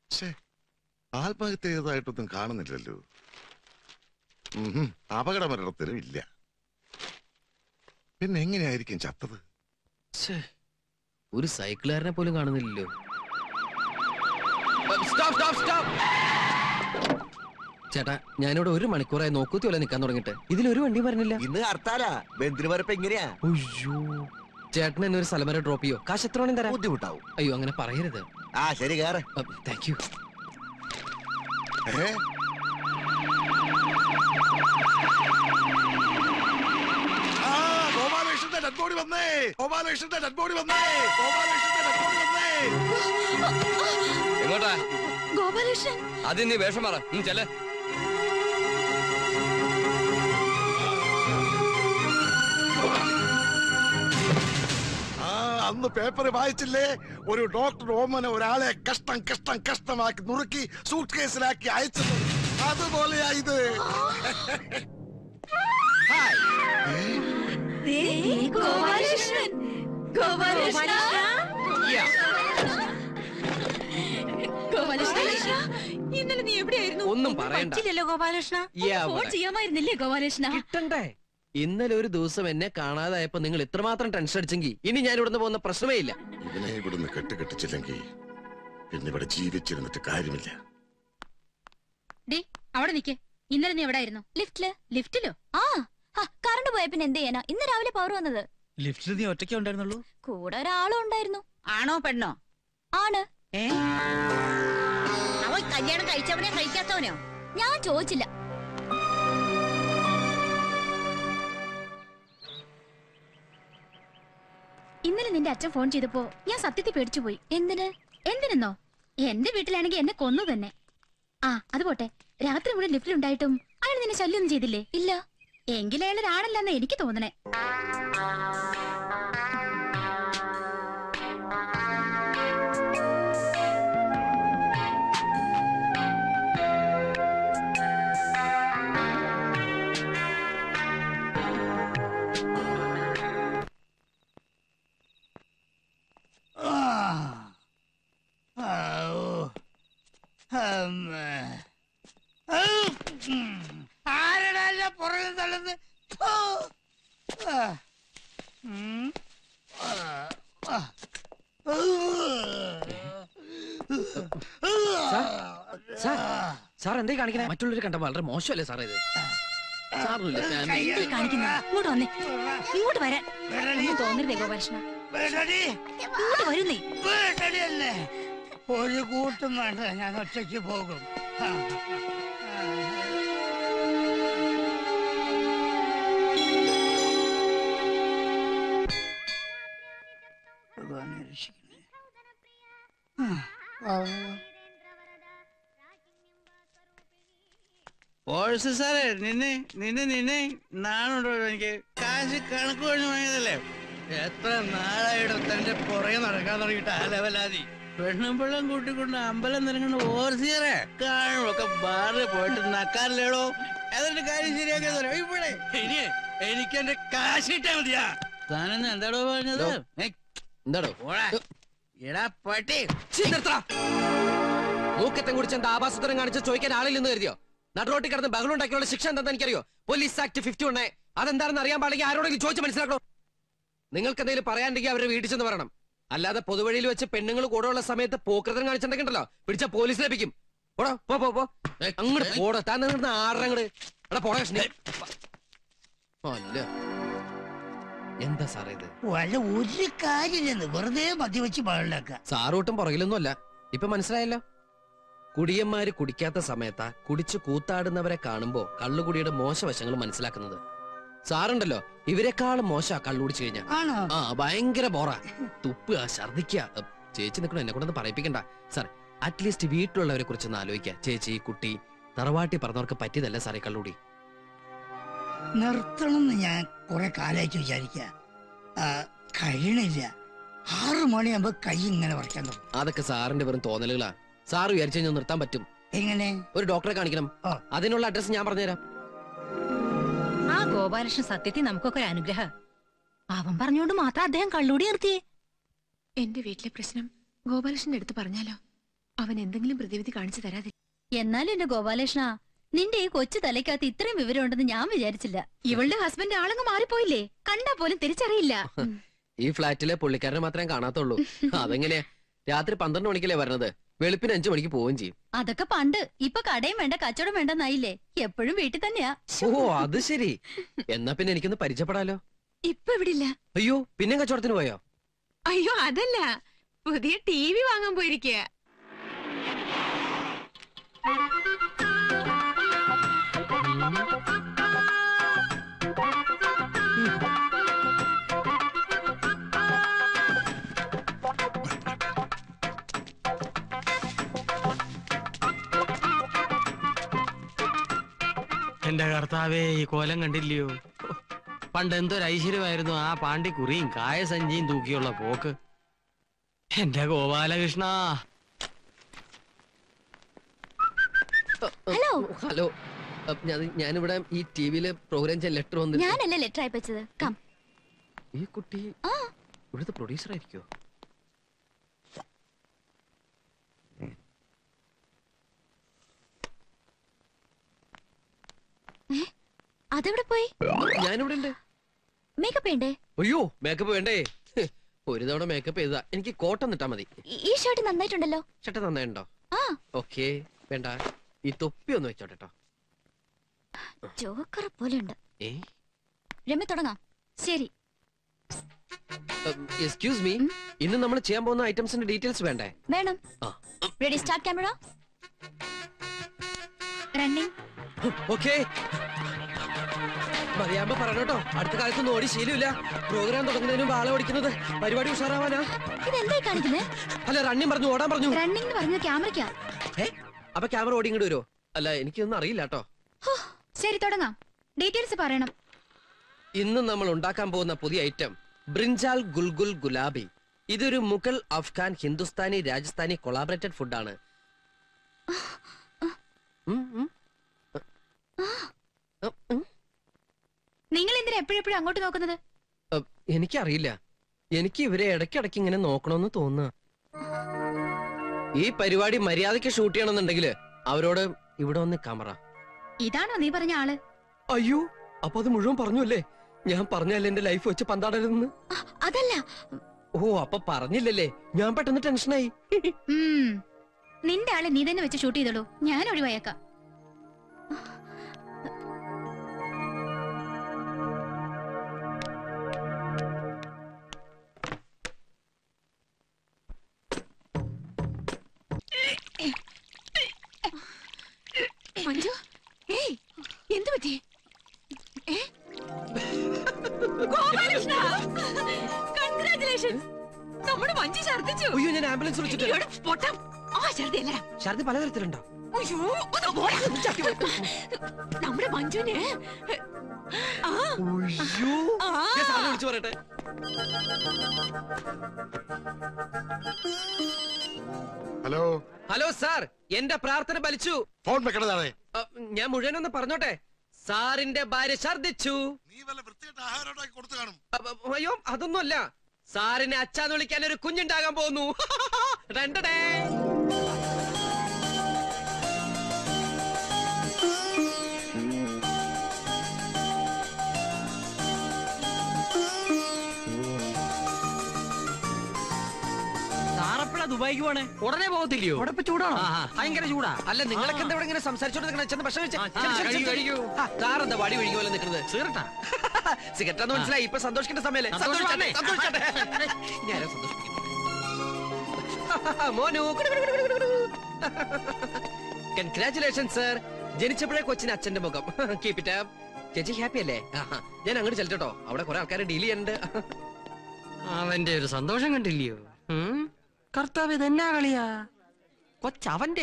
ഛേ ആത്മഹത്യ ചെയ്തതായിട്ടൊന്നും കാണുന്നില്ലല്ലോ ഉഹും, അപകടമരണത്തിനും ഇല്ല പിന്നെ എങ്ങനെയായിരിക്കും ചത്തത് ഛേ, ഒരു സൈക്കിളുകാരനെ പോലും കാണുന്നില്ലല്ലോ സ്റ്റോപ്പ് സ്റ്റോപ്പ് സ്റ്റോപ്പ് ചേട്ടാ ഞാനിവിടെ ഒരു മണിക്കൂറായി നോക്കൂത്തി പോലെ നിൽക്കാൻ തുടങ്ങിയിട്ട് ഇതിലൊരു വണ്ടി പറഞ്ഞില്ല ഇന്ന് ഹർത്താലാ ബന്ധിന് വരപ്പ് എങ്ങനെയാ അയ്യോ ചേട്ടൻ എന്നെ ഒരു സ്ഥലം വരെ ഡ്രോപ്പ് ചെയ്യോ കാശ് എത്ര വേണേലും തരാം ബുദ്ധിമുട്ടാവും അയ്യോ അങ്ങനെ പറയരുത് ആ ശരി കേറ് താങ്ക് യു ഏ ആ, ഗോപാലകൃഷ്ണന്റെ ഡെഡ് ബോഡി വന്നേ ഗോപാലകൃഷ്ണന്റെ ഡെഡ് ബോഡി വന്നേ ഗോപാലകൃഷ്ണന്റെ ഡെഡ് ബോഡി വന്നേ എങ്ങോട്ടാ ഗോപാലകൃഷ്ണൻ ആദ്യം നീ വേഷം മാറ ചെല്ലേ ആ അന്ന് പേപ്പർ വായിച്ചില്ലേ ഒരു ഡോക്ടർ ഓമന ഒരാളെ കഷ്ടം കഷ്ടം കഷ്ടമാക്കി നുറുക്കി സൂട്ട് കേസിലാക്കി അയച്ചത് അതുപോലെയാ ഇത് ഗോപാലകൃഷ്ണൻ ഗോപാലകൃഷ്ണ ഗോപാലകൃഷ്ണ ഇന്നലെ നീ എവിടെയായിരുന്നു ഒന്നും പറയണ്ട. പറ്റില്ലല്ലോ ഗോപാലകൃഷ്ണ Yeah, ഫോൺ അവിടെ. ചെയ്യാമായിരുന്നില്ലേ ഗോപാലകൃഷ്ണ കിട്ടണ്ടേ ഇന്നലെ ഒരു ദിവസം എന്നെ കാണാതായപ്പോ നിങ്ങൾ ഇത്രമാത്രം ടെൻഷൻ അടിച്ചെങ്കിൽ ഇനി ഞാൻ ഇവിടുന്ന് പോകുന്ന പ്രശ്നമേ ഇല്ല ഇവനെ ഇവിടുന്ന് കെട്ടുകെട്ടിച്ചില്ലെങ്കിൽ പിന്നെ ഇവിടെ ജീവിച്ചിരുന്നിട്ട് കാര്യമില്ല ഡേ അവിടെ നിക്ക് ഇന്നലെ നീ എവിടായിരുന്നു ലിഫ്റ്റില് ലിഫ്റ്റിലോ ആ ആ, കറണ്ട് പോയ പിന്നെ എന്ത് ചെയ്യാനാ ഇന്ന് രാവിലെ പവർ വന്നത് ലിഫ്റ്റിൽ നീ ഒറ്റയ്ക്കേ ഉണ്ടായിരുന്നുള്ളൂ കൂടെ ഒരാളും ഉണ്ടായിരുന്നു ആണോ പെണ്ണോ ആണ് ഏ അവൻ കല്യാണം കഴിച്ചവനെ കഴിക്കാത്തവനോ ഞാൻ ചോദിച്ചില്ല ഇന്നലെ നിന്റെ അച്ഛൻ ഫോൺ ചെയ്തപ്പോ ഞാൻ സത്യത്തിൽ പേടിച്ചു പോയി എന്തിന് എന്തിനെന്നോ എന്റെ വീട്ടിലാണെങ്കിൽ എന്നെ കൊന്നു തന്നെ ആ അത് പോട്ടെ രാത്രി മുഴുവൻ ലിഫ്റ്റിലുണ്ടായിട്ടും അയാൾ നിന്നെ ശല്യമൊന്നും ചെയ്തില്ലേ ഇല്ല എങ്കിലും അയാൾ ഒരാണല്ലെന്ന് എനിക്ക് തോന്നണേ ആരടല്ല പുറകെ തള്ളുന്നത് ഫോ. ആ. ഉം. ആ. ആ. സാർ സാർ എന്തേ കാണിക്കണേ മറ്റുള്ളവർ കണ്ട വളരെ മോശമല്ലേ സാർ ഇത് സാറിനില്ലേ ഫാമിലി കാണിക്കുന്ന ഇങ്ങോട്ട് വന്നേ ഇങ്ങോട്ട് വരാൻ വേണ്ടടി. ഒന്നും തോന്നരുതേ ഗോപാലകൃഷ്ണ വേണ്ടടി. ഇങ്ങോട്ട് വരുന്നേ വേണ്ടടി എന്നെ. ഒരു കൂട്ടും വേണ്ട ഞാൻ ഒറ്റയ്ക്ക് പോകും ആ. ആ. ഭഗവാനെ രക്ഷിക്കണേ ആ. പോഴ്സ് സാറേ നിന്നെ നിന്നെ നിന്നെ നാണുണ്ടോ എനിക്ക് കാശ് കണക്ക് കഴിഞ്ഞ് വാങ്ങിയതല്ലേ എത്ര നാളായിട്ട് തന്റെ പുറകെ നടക്കാൻ തുടങ്ങിയിട്ട് ആ ലെവലാതി പെണ്ണും പിള്ളം കൂട്ടിക്കൊണ്ട് അമ്പലം നിറങ്ങുന്ന ഓർസിയറെ കാണുമൊക്കെ ബാറിൽ പോയിട്ട് നക്കാറില്ലേടോ അതിന്റെ കാര്യം ശരിയാക്കിയതല്ലോ ഇവിടെ ഇനി എനിക്ക് എന്റെ കാശ് കിട്ടാ മതിയാ താനെന്ന് എന്താടോ പറഞ്ഞത് ഏയ്, എന്താടോ പോടാ. എടാ പട്ടി ഛീ, നിർത്തടാ. മൂക്കറ്റം കുടിച്ച് എന്താ ആഭാസത്തരം കാണിച്ച് ചോദിക്കാൻ ആളില്ലെന്ന് കരുതിയോ നടുറോട്ടി കിടന്ന് ബഹളം ഉണ്ടാക്കിയുള്ള ശിക്ഷ എന്താണെന്ന് എനിക്കറിയോ പോലീസ് ആക്ട് ഫിഫ്റ്റി ഉണ്ടേ അതെന്താണെന്ന് അറിയാൻ പാടില്ലെങ്കിൽ ആരോടെങ്കിലും ചോദിച്ച് മനസ്സിലാക്കണോ നിങ്ങൾക്ക് എന്തെങ്കിലും പറയാണ്ടെങ്കിൽ അവരുടെ വീട്ടിൽ ചെന്ന് പറയണം അല്ലാതെ പൊതുവഴിയിൽ വെച്ച് പെണ്ണുങ്ങൾ കൂടെയുള്ള സമയത്ത് പോക്കൃതം കാണിച്ചിട്ടുണ്ടല്ലോ പിടിച്ച പോലീസ് ലഭിക്കും പോടോ പോ പോ പോ അങ്ങോട്ട് പോടോ താൻ നിന്ന് ആറങ്ങട് എടാ പോടാ കൃഷ്ണ അല്ല എന്താ സാറേ ഇത് വല്ല ഒരു കാര്യമില്ലെന്ന് വെറുതെ മദ്യവെച്ച് പാടില്ലാക്ക സാറൂട്ടും പുറകിലൊന്നും അല്ല ഇപ്പൊ മനസ്സിലായല്ലോ കുടിയന്മാര് കുടിക്കാത്ത സമയത്താ കുടിച്ചു കൂത്താടുന്നവരെ കാണുമ്പോ കള്ളുകുടിയുടെ മോശവശങ്ങൾ മനസ്സിലാക്കുന്നത് സാറുണ്ടല്ലോ ഇവരെക്കാളും മോശ കള്ളുകുടിച്ചു കഴിഞ്ഞാ ആണോ ആ ഭയങ്കര ബോറ തുപ്പുക ഛർദിക്കുക ഉം, ചേച്ചി നിൽക്കണം എന്നെ കൊണ്ടൊന്നും പറയിപ്പിക്കണ്ട സാർ അറ്റ്ലീസ്റ്റ് വീട്ടിലുള്ളവരെ കുറിച്ചൊന്ന് ആലോചിക്കുക ചേച്ചി കുട്ടി തറവാട്ടി പറഞ്ഞവർക്ക് പറ്റിയതല്ല സാറേ കള്ളുടി നിർത്തണം എന്ന് ഞാൻ കുറെ കാലമായിട്ട് വിചാരിക്ക കഴിയണില്ല ആറു മണിയാകുമ്പോ കൈ ഇങ്ങനെ വരയ്ക്കാൻ തുടങ്ങും അതൊക്കെ സാറിന്റെ വെറും തോന്നലുകളാ സാറ് വിചാരിച്ചു കഴിഞ്ഞാൽ നിർത്താൻ പറ്റും എങ്ങനെ ഒരു ഡോക്ടറെ കാണിക്കണം ആ. അതിനുള്ള അഡ്രസ് ഞാൻ പറഞ്ഞുതരാം ആ ഗോപാലകൃഷ്ണൻ സത്യത്തിൽ നമുക്കൊക്കെ ഒരു അനുഗ്രഹ അവൻ പറഞ്ഞോണ്ട് മാത്രം അദ്ദേഹം കള്ളൂടി നിർത്തിയേ എന്റെ വീട്ടിലെ പ്രശ്നം ഗോപാലകൃഷ്ണന്റെ അടുത്ത് പറഞ്ഞാലോ അവൻ എന്തെങ്കിലും പ്രതിവിധി കാണിച്ചു തരാതെ എന്നാലും എന്റെ ഗോപാലകൃഷ്ണ നിന്റെ ഈ കൊച്ചു തലയ്ക്കകത്ത് ഇത്രയും വിവരം ഉണ്ടെന്ന് ഞാൻ വിചാരിച്ചില്ല ഇവളുടെ ഹസ്ബൻഡ് ആളങ്ങ് മാറിപ്പോയില്ലേ കണ്ടാ പോലും തിരിച്ചറിയില്ല ഈ ഫ്ലാറ്റിലെ പുള്ളിക്കാരനെ മാത്രമേ കാണാത്തുള്ളൂ അതെങ്ങനെയാ രാത്രി പന്ത്രണ്ട് മണിക്കല്ലേ വരണത് വെളുപ്പിന് അഞ്ചു മണിക്ക് പോവുകയും ചെയ്യും അതൊക്കെ പണ്ട് ഇപ്പൊ കടയും വേണ്ട കച്ചവടം വേണ്ടെന്നായില്ലേ എപ്പോഴും വീട്ടിൽ തന്നെയാ ഓ അത് ശരി എന്നാ പിന്നെ എനിക്കൊന്ന് പരിചയപ്പെടാലോ ഇപ്പൊ ഇവിടില്ല അയ്യോ പിന്നെ കച്ചവടത്തിന് പോയോ അയ്യോ അതല്ല പുതിയ ടി വി വാങ്ങാൻ പോയിരിക്കുക എന്റെ കർത്താവേ ഈ കോലം കണ്ടില്ലയോ പണ്ട് എന്തൊരു ഐശ്വര്യമായിരുന്നു ആ പാണ്ടി കുറിയും കായസഞ്ചിയും തൂക്കിയുള്ള പോക്ക് എന്റെ ഗോപാലകൃഷ്ണ ഹലോ ഹലോ അ, ഞാൻ- ഞാനിവിടെ ഈ ടിവിയില് പ്രോഗ്രാം ചെയ്യാൻ ലെറ്റർ വന്നിട്ട് ഞാനല്ലേ ലെറ്റർ അയച്ചത് കം ഈ കുട്ടി ആ ഇവിടുത്തെ പ്രൊഡ്യൂസർ ആയിരിക്കോ അതെവിടെ പോയി ഞാനിവിടെ ഉണ്ട് മേക്കപ്പ് വേണ്ടേ അയ്യോ മേക്കപ്പ് വേണ്ടേ ഹ്, ഒരു തവണ മേക്കപ്പ് ചെയ്താ എനിക്ക് കോട്ടം നിട്ടാ മതി ഈ- ഈ ഷർട്ട് നന്നായിട്ടുണ്ടല്ലോ ചേട്ട നന്നായിട്ടുണ്ടോ ആ ഓക്കെ വേണ്ട ഈ തൊപ്പി ഒന്ന് വെച്ചോട്ടെ ട്ടോ. ജോക്കർ പോലെ ഉണ്ട് ഏ രമ്യ തുടങ്ങാം ശരി എക്സ്ക്യൂസ് മീ ഇന്ന് നമ്മൾ ചെയ്യാൻ പോകുന്ന ഐറ്റംസിന്റെ ഡീറ്റെയിൽസ് വേണ്ടേ വേണം ആ ready start camera running okay Mariyamma പറഞ്ഞോട്ടോ അടുത്ത കാലത്തൊന്നും ഓടി ശീലമില്ല പ്രോഗ്രാം തുടങ്ങുന്നതിന് മുമ്പ് ആളെ ഓടിക്കുന്നത് പരിപാടി ഉഷാറാവാനാ ഇതെന്തായി കാണിക്കുന്നത് അല്ല റണ്ണിയും പറഞ്ഞു ഓടാൻ പറഞ്ഞു റണ്ണിംഗ് എന്ന് പറഞ്ഞത് ക്യാമറയ്ക്കാ ഏ അപ്പൊ ക്യാമറ ഓടി ഇങ്ങോട്ട് വരുമോ അല്ല എനിക്കൊന്നും അറിയില്ല കേട്ടോ ഹോ, ശരി തുടങ്ങാം ഡീറ്റെയിൽസ് പറയണം ഇന്ന് നമ്മൾ ഉണ്ടാക്കാൻ പോകുന്ന പുതിയ ഐറ്റം ബ്രിഞ്ചാൽ ഗുൽഗുൽ ഗുലാബി ഇതൊരു മുഗൾ അഫ്ഗാൻ ഹിന്ദുസ്ഥാനി രാജസ്ഥാനി കൊളാബറേറ്റഡ് ഫുഡാണ് ഉം, ഉം. ഉം, ഉം. നിങ്ങൾ എന്തിനാ എപ്പോഴെപ്പോഴും അങ്ങോട്ട് നോക്കുന്നത് അഹ്, എനിക്കറിയില്ല എനിക്ക് ഇവരെ ഇടയ്ക്കിടയ്ക്ക് ഇങ്ങനെ നോക്കണമെന്ന് തോന്നുക ഈ പരിപാടി മര്യാദയ്ക്ക് ഷൂട്ട് ചെയ്യണമെന്നുണ്ടെങ്കിൽ അവരോട് ഇവിടെ ഒന്ന് കമറ ഇതാണോ നീ പറഞ്ഞ ആള് അയ്യോ അപ്പൊ അത് മുഴുവൻ പറഞ്ഞു അല്ലേ ഞാൻ പറഞ്ഞല്ലേ എന്റെ ലൈഫ് വെച്ച് പന്താടരുതെന്ന് ആ, അതല്ല ഓ അപ്പൊ പറഞ്ഞില്ലല്ലേ ഞാൻ പെട്ടെന്ന് ടെൻഷനായി ഉം. നിന്റെ ആളെ നീ തന്നെ വെച്ച് ഷൂട്ട് ചെയ്തോളൂ ഞാൻ ഒഴിവായേക്കാം മഞ്ജു ഏയ് എന്ത് പറ്റി ഏ? ഗോപാലകൃഷ്ണ കൺഗ്രാറ്റുലേഷൻസ് നമ്മുടെ മഞ്ജു ഛർദിച്ചു അയ്യോ ഞാൻ ആംബുലൻസ് വിളിച്ചിട്ട് ഇവിടെ പൊട്ടം ആ ഛർദിയല്ല ഛർദി പലതരത്തിലുണ്ടോ അയ്യോ ഒന്ന് പോടാ. നമ്മുടെ മഞ്ജുന് ആ അയ്യോ ആ. ഞാൻ സാറിനെ വിളിച്ചു പറയട്ടെ ഹലോ ഹലോ സാർ എന്റെ പ്രാർത്ഥന ഫലിച്ചു ഫോൺ വെക്കണതാണ് അ, ഞാൻ മുഴുവനൊന്ന് പറഞ്ഞോട്ടെ സാറിന്റെ ഭാര്യ ഛർദിച്ചു നീ വല്ല വൃത്തിയായിട്ട് ആഹാരം ഉണ്ടാക്കി കൊടുത്തു കാണും അ, അ, അയ്യോ അതൊന്നുമല്ല സാറിനെ അച്ഛാന്ന് വിളിക്കാൻ ഒരു കുഞ്ഞുണ്ടാകാൻ പോകുന്നു രണ്ടടേ സാറപ്പഴ ദുബായിക്ക് പോണേ ഉടനെ പോകത്തില്ലയോ അവിടെ ഇപ്പൊ ചൂടാണോ ഭയങ്കര ചൂടാ അല്ല നിങ്ങളൊക്കെ എന്താ ഇവിടെ ഇങ്ങനെ സംസാരിച്ചോണ്ട് നിൽക്കണ ചെന്ന് ഭക്ഷണം കഴിച്ച്. ആ, ചെല്ല്, ചെല്ല്, കഴിക്കൂ, ചെല്ല്. കഴിക്കൂ. ആ, സാറെന്താ വടി ഒഴുകി പോലെ നിൽക്കുന്നത് സീറട്ടാ സിഗരറ്റാന്ന് മനസ്സിലായി ഇപ്പൊ സന്തോഷിക്കേണ്ട സമയല്ലേ സന്തോഷം സന്തോഷിച്ചോട്ടെ, വന്നേ. സന്തോഷിച്ചോട്ടെ. ഇനി ആരാ സന്തോഷിപ്പിക്കുന്നത്? മോനു കൺഗ്രാറ്റുലേഷൻ സർ ജനിച്ചപ്പോഴേ കൊച്ചിന് അച്ഛന്റെ മുഖം കീപ് ഇറ്റ് അപ്പ് ചേച്ചി ഹാപ്പി അല്ലേ ആഹാ. ഞാൻ അങ്ങോട്ട് ചെല്ലട്ടോ അവിടെ കുറെ ആൾക്കാരെ ഡീൽ ചെയ്യാനുണ്ട് അവന്റെ ഒരു സന്തോഷം കണ്ടില്ലയോ ഉം? കർത്താവ് ഇതെന്നാ കളിയാ കൊച്ചവന്റെ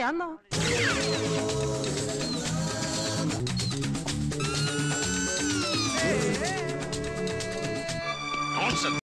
ആന്നോ